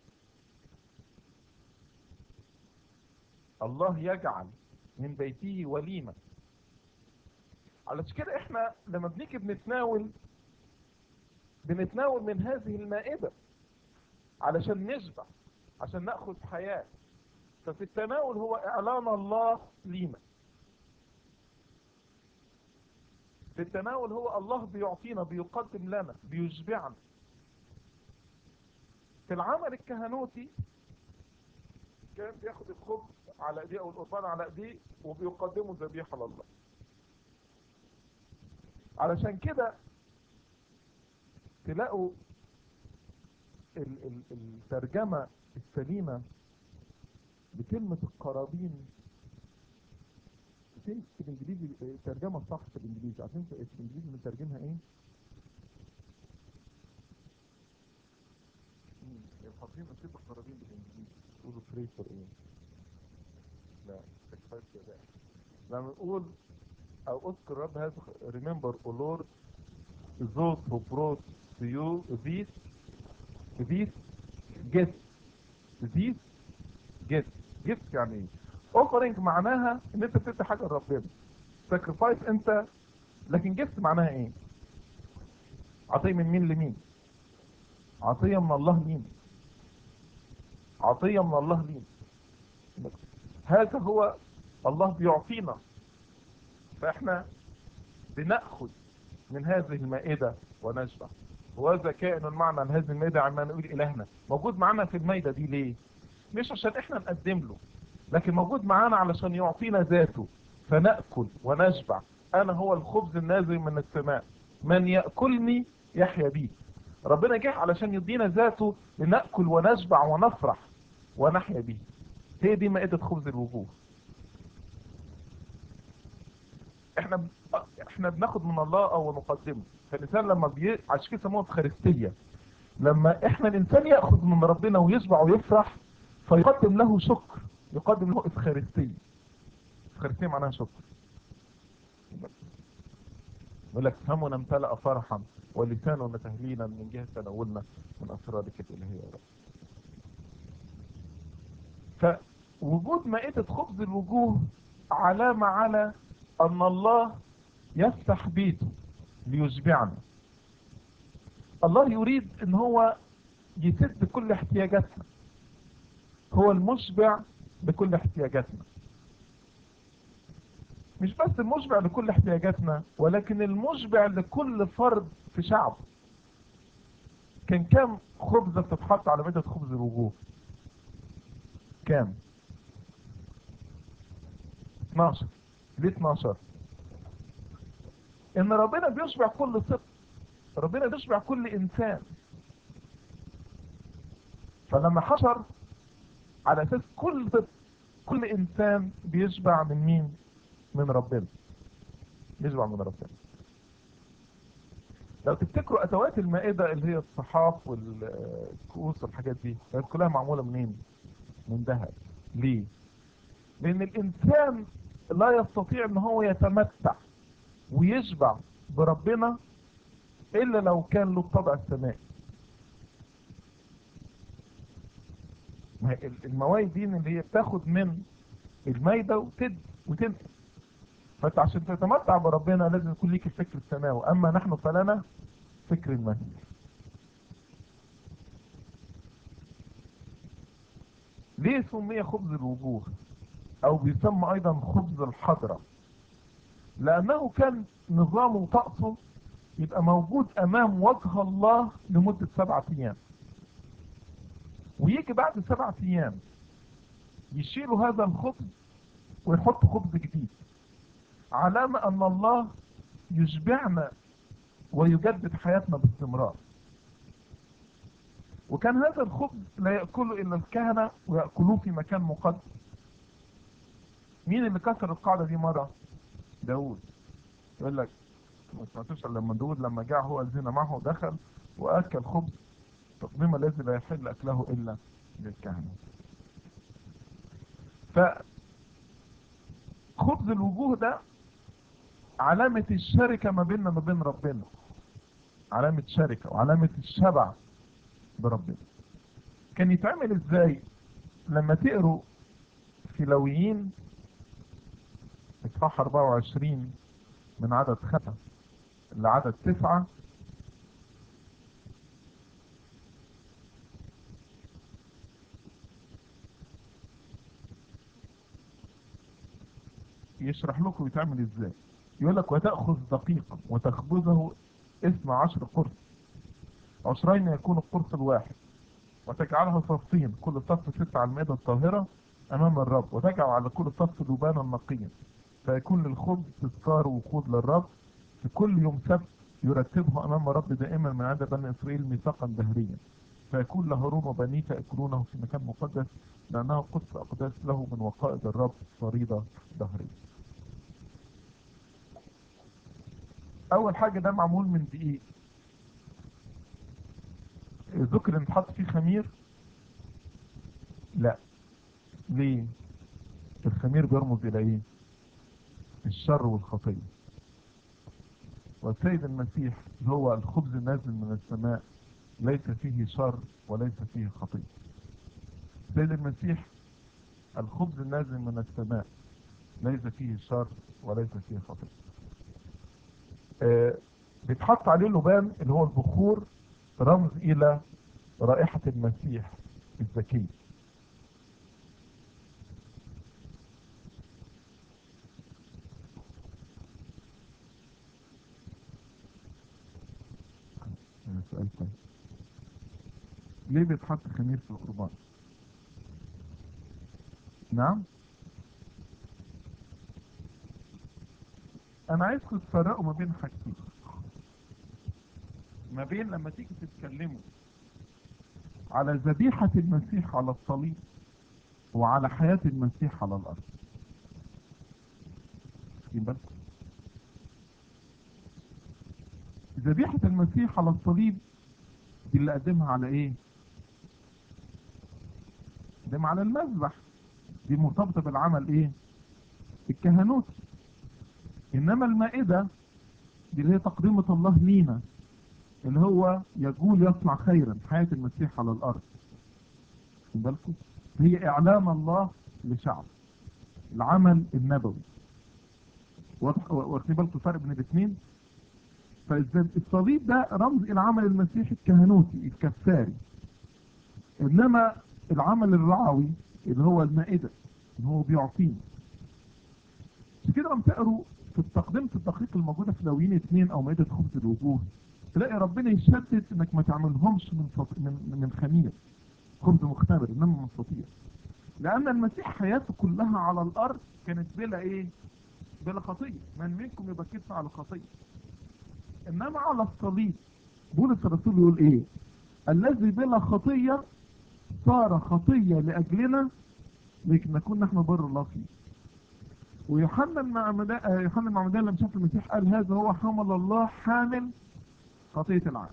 الله يجعل من بيته وليمة علشان كده احنا لما بنيجي بنتناول بنتناول من هذه المائدة علشان نشبع عشان نأخذ حياة ففي التناول هو اعلان الله لينا في التناول هو الله بيعطينا بيقدم لنا بيشبعنا في العمل الكهنوتي كان بياخد الخبز على ايديه او القربان على ايديه وبيقدمه ذبيحه لله علشان كده تلاقوا ال- ال- الترجمة السليمة بكلمة القرابين في في الانجليزي الترجمة الصح في الانجليزي عارفين في في الانجليزي بنترجمها ايه؟ مم، حاطين نصيب القرابين بالانجليزي تقولوا pray for ايه؟ لا sacrifice for that. لما نقول او اذكر رب هذا remember O Lord those who brought to you these these gifts these gifts gifts يعني ايه offering معناها ان انت بتدي حاجه لربنا sacrifice انت لكن gift معناها ايه عطيه من مين لمين عطيه من الله لمين عطيه من الله لمين هذا هو الله بيعطينا فاحنا بناخذ من هذه المائدة ونشبع وهذا كائن معنى عن هذه المائدة عما نقول إلهنا موجود معنا في المائدة دي ليه مش عشان احنا نقدم له لكن موجود معانا علشان يعطينا ذاته فنأكل ونشبع أنا هو الخبز النازل من السماء من يأكلني يحيا بي ربنا جه علشان يدينا ذاته لنأكل ونشبع ونفرح ونحيا بيه هي دي مائدة خبز الوجوه احنا ب... احنا بناخد من الله او نقدمه فالانسان لما بي... عشان كده سموها افخارستيه لما احنا الانسان ياخذ من ربنا ويشبع ويفرح فيقدم له شكر يقدم له افخارستيه افخارستيه معناها شكر يقول لك فمنا امتلأ فرحا ولساننا تهليلا من جهة تناولنا من أسرارك الإلهية يا رب فوجود مائدة خبز الوجوه علامة على أن الله يفتح بيته ليشبعنا الله يريد أن هو يسد كل احتياجاتنا هو المشبع بكل احتياجاتنا مش بس المشبع لكل احتياجاتنا ولكن المشبع لكل فرد في شعبه كان كام خبزة بتتحط على مائدة خبز الوجوه كام 12 ليه 12 ان ربنا بيشبع كل صدق ربنا بيشبع كل انسان فلما حشر على اساس كل صدق كل انسان بيشبع من مين من ربنا بيشبع من ربنا لو تفتكروا ادوات المائده اللي هي الصحاف والكؤوس والحاجات دي كانت كلها معموله منين من ذهب ليه لان الانسان لا يستطيع ان هو يتمتع ويشبع بربنا الا لو كان له الطبع السمائي ما هي المواد دي اللي هي بتاخد من المايده وتد وتنقل فانت عشان تتمتع بربنا لازم يكون ليك الفكر السماوي اما نحن فلنا فكر المهدي ليه سمي خبز الوجوه او بيسمى ايضا خبز الحضرة لانه كان نظامه وطقسه يبقى موجود امام وجه الله لمدة سبعة ايام ويجي بعد سبعة ايام يشيلوا هذا الخبز ويحطوا خبز جديد علامة ان الله يشبعنا ويجدد حياتنا باستمرار وكان هذا الخبز لا يأكله إلا الكهنة ويأكلوه في مكان مقدس مين اللي كسر القاعدة دي مرة داود يقول لك ما سمعتوش لما داود لما جاء هو الذين معه دخل وأكل خبز تقديم الذي لا يحل أكله إلا للكهنة ف خبز الوجوه ده علامة الشركة ما بيننا ما بين ربنا علامة شركة وعلامة الشبع بربنا كان يتعمل ازاي لما تقروا في لويين اصحاح 24 من عدد خمسة لعدد تسعة يشرح لكم يتعمل ازاي يقول لك وتأخذ دقيقا وتخبزه اثنى عشر قرص عشرين يكون القرص الواحد وتجعلها صفين كل صف ستة على المائدة الطاهرة أمام الرب وتجعل على كل صف لبانا نقيا فيكون للخبز تذكار وقود للرب في كل يوم سبت يرتبه أمام الرب دائما من عند بني إسرائيل ميثاقا دهريا فيكون لهارون وبنيه يأكلونه في مكان مقدس لأنه قدس أقداس له من وقائد الرب فريضة دهرية أول حاجة ده معمول من دقيق ذكر ان تحط فيه خمير لا ليه الخمير بيرمز الى ايه الشر والخطية والسيد المسيح هو الخبز النازل من السماء ليس فيه شر وليس فيه خطية السيد المسيح الخبز النازل من السماء ليس فيه شر وليس فيه خطية آه بيتحط عليه لبان اللي هو البخور رمز الى رائحة المسيح الزكي سؤال تاني ليه بيتحط خمير في القربان نعم انا عايزكم تفرقوا ما بين حاجتين ما بين لما تيجي تتكلموا على ذبيحة المسيح على الصليب وعلى حياة المسيح على الأرض بالكم ذبيحة المسيح على الصليب دي اللي قدمها على ايه قدمها على المذبح دي مرتبطة بالعمل ايه الكهنوتي انما المائدة دي اللي هي تقدمة الله لينا اللي هو يقول يصنع خيرا حياة المسيح على الأرض بالكم هي إعلام الله لشعب العمل النبوي واخدين بالكم الفرق بين الاثنين فالصليب ده رمز إلى عمل المسيح الكهنوتي الكفاري إنما العمل الرعوي اللي هو المائدة اللي هو بيعطينا عشان كده لما تقروا في تقدمة الدقيق الموجودة في لويين اثنين أو مائدة خبز الوجوه تلاقي ربنا يشدد انك ما تعملهمش من فط... من من خمير خبز مختبر انما من فطير لان المسيح حياته كلها على الارض كانت بلا ايه بلا خطيه من منكم يبقى كتف على خطيه انما على الصليب بولس الرسول يقول ايه الذي بلا خطيه صار خطيه لاجلنا لكن نكون نحن بر الله فيه ويوحنا المعمدان يوحنا المعمدان لما شاف المسيح قال هذا هو حمل الله حامل خطية العالم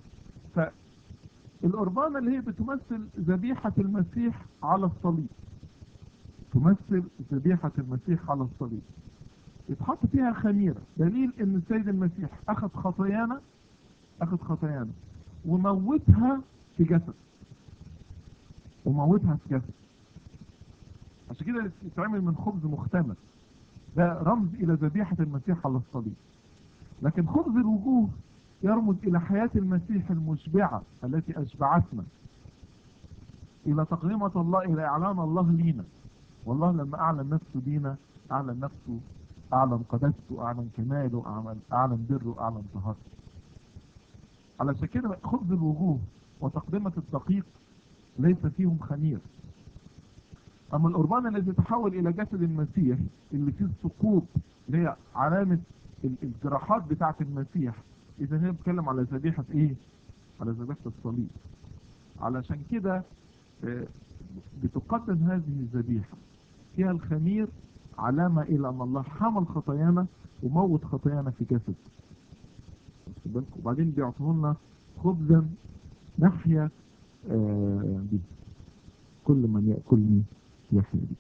فالقربانة اللي هي بتمثل ذبيحة المسيح على الصليب تمثل ذبيحة المسيح على الصليب يتحط فيها خميرة دليل ان السيد المسيح اخذ خطايانا اخذ خطايانا وموتها في جسد وموتها في جسد عشان كده يتعمل من خبز مختمر ده رمز الى ذبيحة المسيح على الصليب لكن خبز الوجوه يرمز إلى حياة المسيح المشبعة التي أشبعتنا إلى تقديمة الله إلى إعلان الله لينا والله لما أعلن نفسه لينا أعلن نفسه أعلن قدسته أعلن كماله أعلن, أعلن بره أعلن طهارته علشان كده خبز الوجوه وتقدمة الدقيق ليس فيهم خمير أما القربان الذي تحول إلى جسد المسيح اللي فيه السقوط اللي هي علامة الجراحات بتاعة المسيح إذا هي بتكلم على ذبيحة إيه؟ على ذبيحة الصليب علشان كده بتقدم هذه الذبيحة فيها الخمير علامة إلى أن الله حمل خطايانا وموت خطايانا في جسد وبعدين بيعطوه لنا خبزا نحيا به كل من يأكلني يحيا به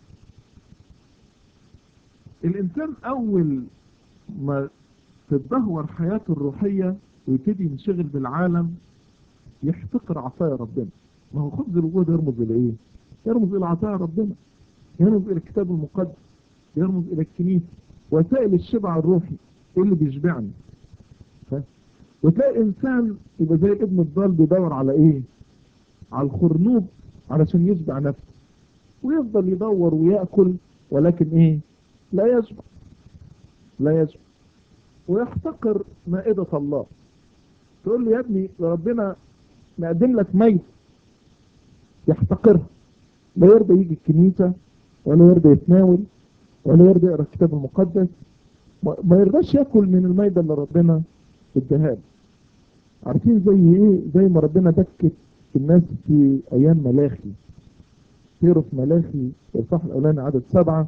الإنسان أول ما تتدهور حياته الروحية ويبتدي ينشغل بالعالم يحتقر عطايا ربنا ما هو خبز الوجود يرمز الى ايه يرمز الى عطايا ربنا يرمز الى الكتاب المقدس يرمز الى الكنيسة وسائل الشبع الروحي ايه اللي بيشبعني ف... وتلاقي انسان يبقى زي ابن الضال بيدور على ايه على الخرنوب علشان يشبع نفسه ويفضل يدور ويأكل ولكن ايه لا يشبع لا يشبع ويحتقر مائدة الله تقول له يا ابني ربنا مقدم لك ميت يحتقرها لا يرضى يجي الكنيسة ولا يرضى يتناول ولا يرضى يقرا الكتاب المقدس ما يرضاش ياكل من المايدة اللي ربنا اداها له عارفين زي ايه زي ما ربنا دكت الناس في ايام ملاخي سيروا في ملاخي الصح الاولاني عدد سبعة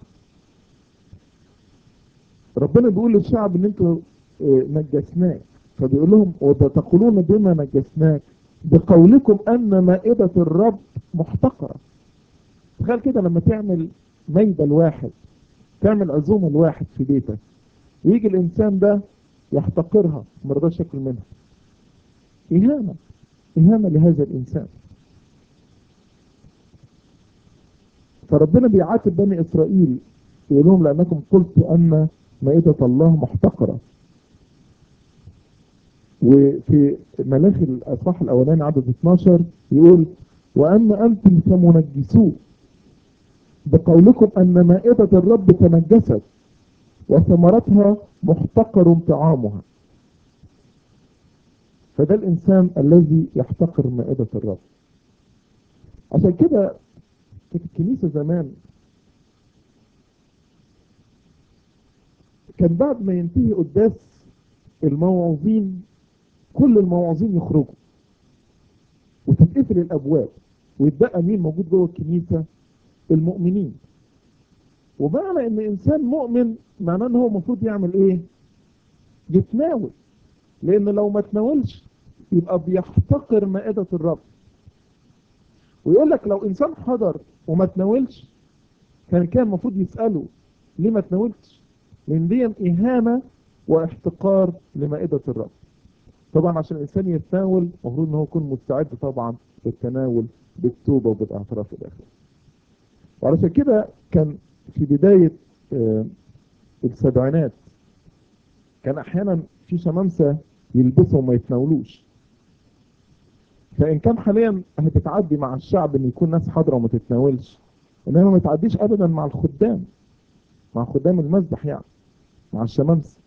ربنا بيقول للشعب ان انتوا نجسناك فبيقول لهم وتقولون بما نجسناك بقولكم ان مائدة الرب محتقرة تخيل كده لما تعمل ميدة الواحد تعمل عزومة الواحد في بيتك ويجي الانسان ده يحتقرها ما رضاش ياكل منها اهانة اهانة لهذا الانسان فربنا بيعاتب بني اسرائيل يقول لهم لانكم قلتوا ان مائدة الله محتقرة وفي ملاخي الاصحاح الاولاني عدد 12 يقول واما انتم فمنجسوه بقولكم ان مائدة الرب تنجست وثمرتها محتقر طعامها فده الانسان الذي يحتقر مائدة الرب عشان كده في الكنيسة زمان كان بعد ما ينتهي قداس الموعظين كل الموعظين يخرجوا وتتقفل الابواب ويتبقى مين موجود جوه الكنيسة المؤمنين ومعنى ان انسان مؤمن معناه ان هو المفروض يعمل ايه يتناول لان لو ما تناولش يبقى بيحتقر مائدة الرب ويقول لك لو انسان حضر وما تناولش كان كان المفروض يسأله ليه ما تناولتش لان دي اهانة واحتقار لمائدة الرب طبعا عشان الانسان يتناول المفروض ان هو يكون مستعد طبعا للتناول بالتوبة وبالاعتراف الاخر وعلشان كده كان في بداية السبعينات كان احيانا في شمامسة يلبسوا وما يتناولوش فان كان حاليا هتتعدي مع الشعب ان يكون ناس حاضرة وما تتناولش انما ما تعديش ابدا مع الخدام مع خدام المسبح يعني مع الشمامسة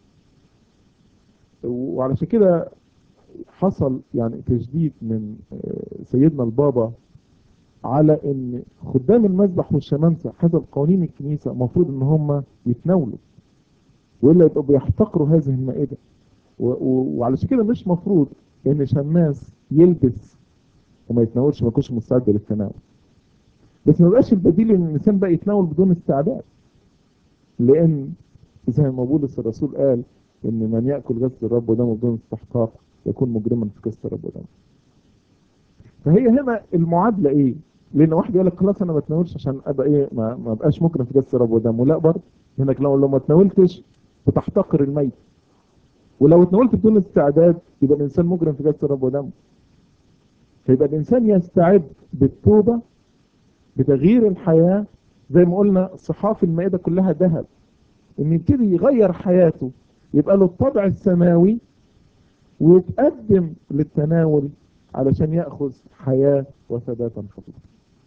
وعلشان كده حصل يعني تجديد من سيدنا البابا على ان خدام المسبح والشمامسة حسب قوانين الكنيسة المفروض ان هم يتناولوا وإلا يبقوا بيحتقروا هذه المائدة وعلشان كده مش مفروض ان شماس يلبس وما يتناولش ما يكونش مستعد للتناول بس ما يبقاش البديل ان الانسان بقى يتناول بدون استعداد لان زي ما بولس الرسول قال ان من ياكل جسد الرب ودمه بدون استحقاق يكون مجرما في جسد الرب ودمه فهي هنا المعادله ايه لان واحد يقول لك خلاص انا ما اتناولش عشان ابقى ايه ما, ما ابقاش مكرم في جسد الرب ودمه لا برضه انك لو لو ما اتناولتش بتحتقر الميت ولو اتناولت بدون استعداد يبقى الانسان مجرم في جسد الرب ودمه فيبقى الانسان يستعد بالتوبه بتغيير الحياه زي ما قلنا صحاف المائده كلها ذهب ان يبتدي يغير حياته يبقى له الطبع السماوي ويتقدم للتناول علشان يأخذ حياة وثباتا خطوة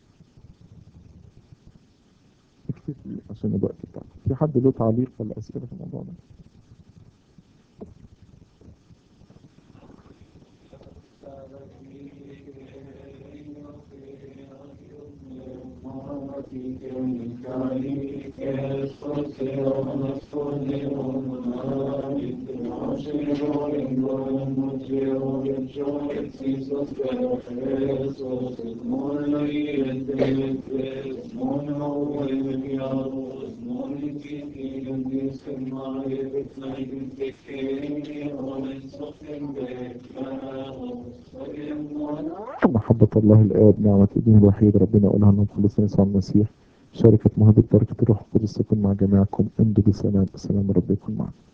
اكتفي عشان الوقت بتاعك في حد له تعليق ولا أسئلة في الموضوع ده محبة الله الآب نعمة ابنه الوحيد ربنا أولها أنهم خلصنا يسوع المسيح شركة مهبة بركة الروح القدس تكون مع جميعكم امضوا بسلام سلام رب يكون معكم